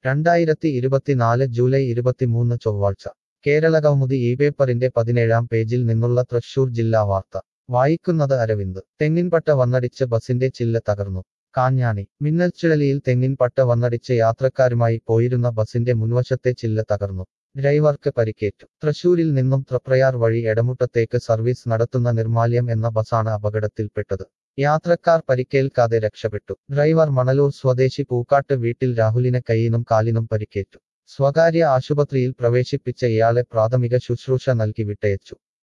രണ്ടായിരത്തി ഇരുപത്തിനാല് ജൂലൈ ഇരുപത്തിമൂന്ന് ചൊവ്വാഴ്ച കേരള കൗമുദി ഈ പേപ്പറിന്റെ പതിനേഴാം പേജിൽ നിന്നുള്ള തൃശൂർ ജില്ലാ വാർത്ത വായിക്കുന്നത് അരവിന്ദ് തെങ്ങിൻപട്ട വന്നടിച്ച് ബസിന്റെ ചില്ല തകർന്നു കാഞ്ഞാണി മിന്നൽച്ചുഴലിയിൽ തെങ്ങിൻപട്ട വന്നടിച്ച് യാത്രക്കാരുമായി പോയിരുന്ന ബസിന്റെ മുൻവശത്തെ ചില്ല തകർന്നു ഡ്രൈവർക്ക് പരിക്കേറ്റു തൃശൂരിൽ നിന്നും തൃപ്രയാർ വഴി എടമുട്ടത്തേക്ക് സർവീസ് നടത്തുന്ന നിർമാല്യം എന്ന ബസാണ് അപകടത്തിൽപ്പെട്ടത് യാത്രക്കാർ പരിക്കേൽക്കാതെ രക്ഷപ്പെട്ടു ഡ്രൈവർ മണലൂർ സ്വദേശി പൂക്കാട്ട് വീട്ടിൽ രാഹുലിന് കൈയിനും കാലിനും പരിക്കേറ്റു സ്വകാര്യ ആശുപത്രിയിൽ പ്രവേശിപ്പിച്ച ഇയാളെ പ്രാഥമിക ശുശ്രൂഷ നൽകി വിട്ടയച്ചു